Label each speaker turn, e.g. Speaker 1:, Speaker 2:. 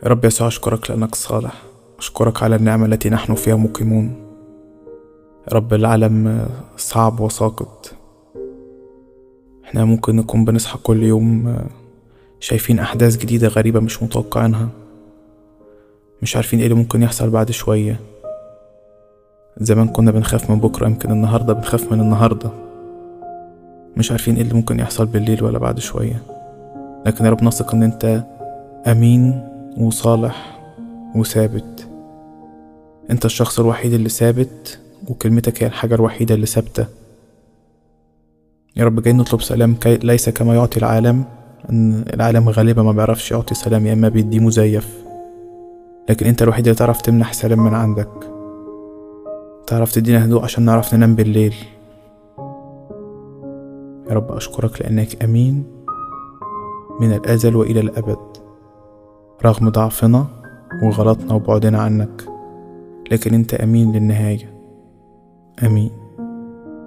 Speaker 1: يا رب يسوع أشكرك لأنك صالح أشكرك على النعمة التي نحن فيها مقيمون يا رب العالم صعب وساقط احنا ممكن نكون بنصحى كل يوم شايفين أحداث جديدة غريبة مش متوقعينها مش عارفين ايه اللي ممكن يحصل بعد شوية زمان كنا بنخاف من بكرة يمكن النهاردة بنخاف من النهاردة مش عارفين ايه اللي ممكن يحصل بالليل ولا بعد شوية لكن يا رب نثق ان انت امين وصالح وثابت انت الشخص الوحيد اللي ثابت وكلمتك هي الحاجة الوحيدة اللي ثابتة يا رب جاي نطلب سلام كي ليس كما يعطي العالم ان العالم غالبا ما بيعرفش يعطي سلام يا اما بيديه مزيف لكن انت الوحيد اللي تعرف تمنح سلام من عندك تعرف تدينا هدوء عشان نعرف ننام بالليل يا رب أشكرك لأنك أمين من الأزل وإلى الأبد رغم ضعفنا وغلطنا وبعدنا عنك لكن أنت أمين للنهاية أمين